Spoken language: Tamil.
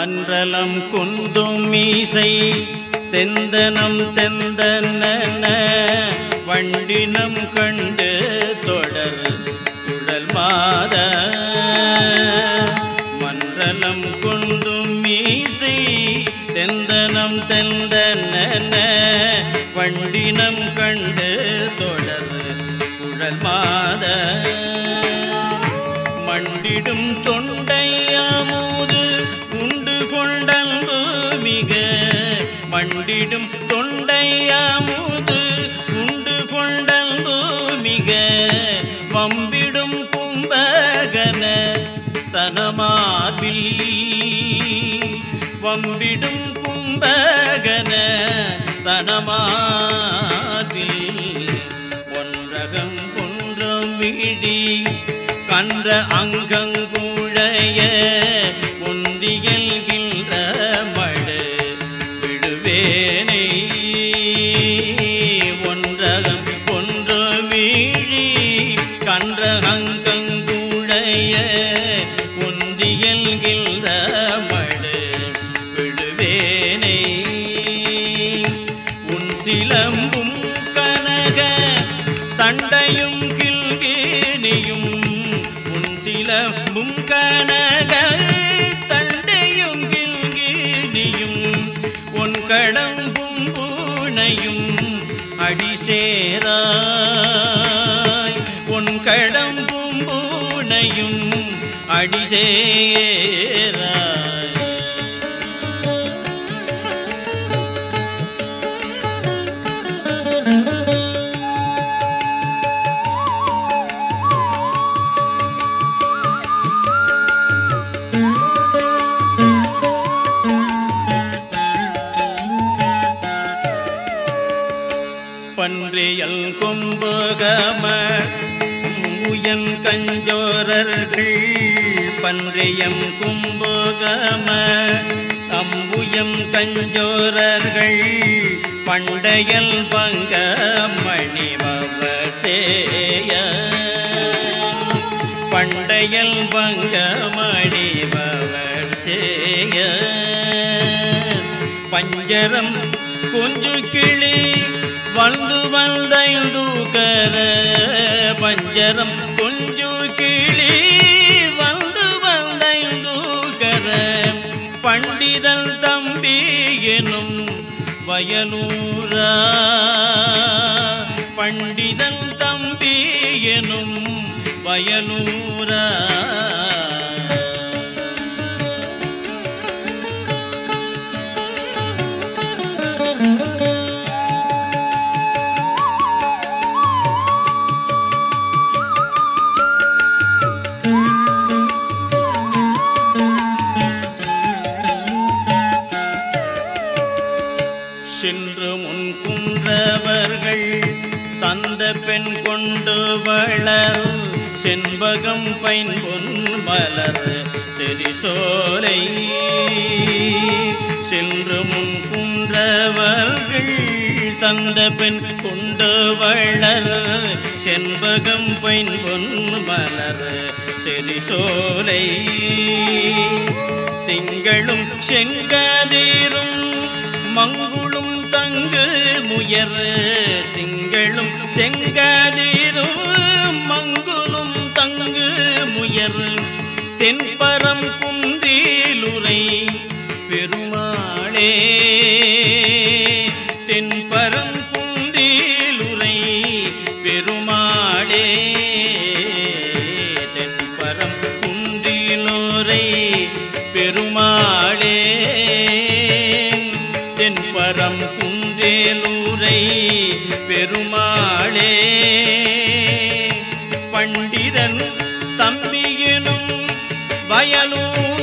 மன்றலம் குந்தும் மீசை தெந்தனம் தெந்தன வண்டினம் கண்டு தொடர் குழல் மாத மன்றலம் கொண்டும் மீசை தெந்தனம் தெந்தன வண்டினம் கண்டு தொடர் குழல் மாத மண்டிடும் தொண்டையாமோது உண்டு கொண்டல்பு மிக மண்டிடும் தொண்டையாமோது உண்டு கொண்டல்பு மிக வம்பிடும் கும்பகன தனமார்பில் வம்பிடும் கும்பகன தனமார்பில் ஒன்றகம் ஒன்றம் விழி கன்ற அங்கங்குழைய முந்தியல்கின்ற மழு விடுவேனை ஒன்றகம் ஒன்று வீழி கன்ற அங்கங்குழைய முந்தியல்கின்ற மழு விடுவேனை உன் சிலம்பும் கனக தண்டையும் கில்கேணியும் உன் சிலம்பும் கனக தண்டையும் கில்கேணியும் உன் கடம்பும் பூனையும் அடிசேராய் உன் கடம்பும் பூனையும் அடிசேராய் பன்றியல் கொம்புகம உயன் கஞ்சோரர்கள் பன்றியம் கும்புகம அம்புயம் கஞ்சோரர்கள் பண்டையல் பங்க மணிமவர் சேய பண்டையல் பங்க மணிமவர் சேய பஞ்சரம் கொஞ்சு கிளி வந்து வந்தைந்துகர பஞ்சரம் கொஞ்சு கிளி வந்து வந்தைந்துகர பண்டிதல் தம்பி எனும் வயலூரா பண்டிதல் தம்பி எனும் வயலூரா சென்று முன் குன்றவர்கள் தந்த பெண் கொண்டு வளர் செண்பகம் பைன் பொன் மலர் செரிசோலை சென்று முன் குன்றவர்கள் தந்த பெண் கொண்டு வளர் செண்பகம் பைன் பொன் மலர் செரிசோலை திங்களும் செங்கதிரும் மங்குளும் தங்கு முயர் திங்களும் செங்கதிரும் மங்குளும் தங்கு முயர் தென்பரம் குந்திலுரை பெருமாளே தென்பரம் குந்திலுரை பெருமாளே தென்பரம் குந்திலுரை பெருமாளே தென்பரம் குன்றேலூரை பெருமாளே பண்டிதன் தம்பியினும் வயலூர்